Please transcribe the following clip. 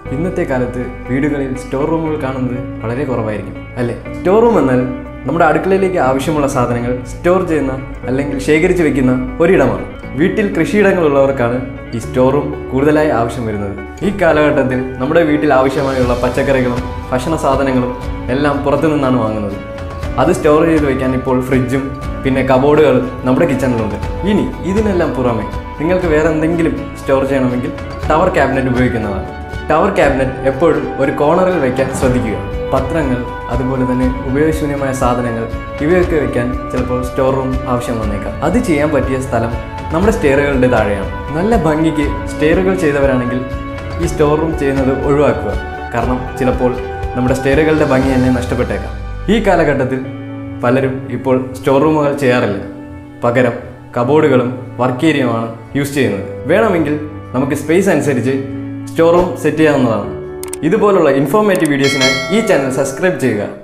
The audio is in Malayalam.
ഇന്നത്തെ കാലത്ത് വീടുകളിൽ സ്റ്റോർ റൂമുകൾ കാണുന്നത് വളരെ കുറവായിരിക്കും അല്ലേ സ്റ്റോർ റൂം എന്നാൽ നമ്മുടെ അടുക്കളയിലേക്ക് ആവശ്യമുള്ള സാധനങ്ങൾ സ്റ്റോർ ചെയ്യുന്ന അല്ലെങ്കിൽ ശേഖരിച്ച് വെക്കുന്ന ഒരിടമാണ് വീട്ടിൽ കൃഷിയിടങ്ങളുള്ളവർക്കാണ് ഈ സ്റ്റോർ റൂം കൂടുതലായി ആവശ്യം വരുന്നത് ഈ കാലഘട്ടത്തിൽ നമ്മുടെ വീട്ടിൽ ആവശ്യമായുള്ള പച്ചക്കറികളും ഭക്ഷണ സാധനങ്ങളും എല്ലാം പുറത്തു നിന്നാണ് വാങ്ങുന്നത് അത് സ്റ്റോർ ചെയ്ത് വെക്കാൻ ഇപ്പോൾ ഫ്രിഡ്ജും പിന്നെ കബോർഡുകൾ നമ്മുടെ കിച്ചണിലുണ്ട് ഇനി ഇതിനെല്ലാം പുറമെ നിങ്ങൾക്ക് വേറെ എന്തെങ്കിലും സ്റ്റോർ ചെയ്യണമെങ്കിൽ ടവർ ക്യാബിനറ്റ് ഉപയോഗിക്കുന്നതാണ് ടവർ ക്യാബിനറ്റ് എപ്പോഴും ഒരു കോർണറിൽ വയ്ക്കാൻ ശ്രദ്ധിക്കുക പത്രങ്ങൾ അതുപോലെ തന്നെ ഉപയോഗശൂന്യമായ സാധനങ്ങൾ ഇവയൊക്കെ വെക്കാൻ ചിലപ്പോൾ സ്റ്റോർ റൂം ആവശ്യം വന്നേക്കാം അത് ചെയ്യാൻ പറ്റിയ സ്ഥലം നമ്മുടെ സ്റ്റെയറുകളുടെ താഴെയാണ് നല്ല ഭംഗിക്ക് സ്റ്റെയറുകൾ ചെയ്തവരാണെങ്കിൽ ഈ സ്റ്റോർ റൂം ചെയ്യുന്നത് ഒഴിവാക്കുക കാരണം ചിലപ്പോൾ നമ്മുടെ സ്റ്റെയറുകളുടെ ഭംഗി തന്നെ നഷ്ടപ്പെട്ടേക്കാം ഈ കാലഘട്ടത്തിൽ പലരും ഇപ്പോൾ സ്റ്റോർ റൂമുകൾ ചെയ്യാറില്ല പകരം കബോർഡുകളും വർക്ക് ഏരിയയുമാണ് യൂസ് ചെയ്യുന്നത് വേണമെങ്കിൽ നമുക്ക് സ്പേസ് അനുസരിച്ച് സ്റ്റോർ റൂം സെറ്റ് ചെയ്യാവുന്നതാണ് ഇതുപോലുള്ള ഇൻഫോർമേറ്റീവ് വീഡിയോസിനായി ഈ ചാനൽ സബ്സ്ക്രൈബ് ചെയ്യുക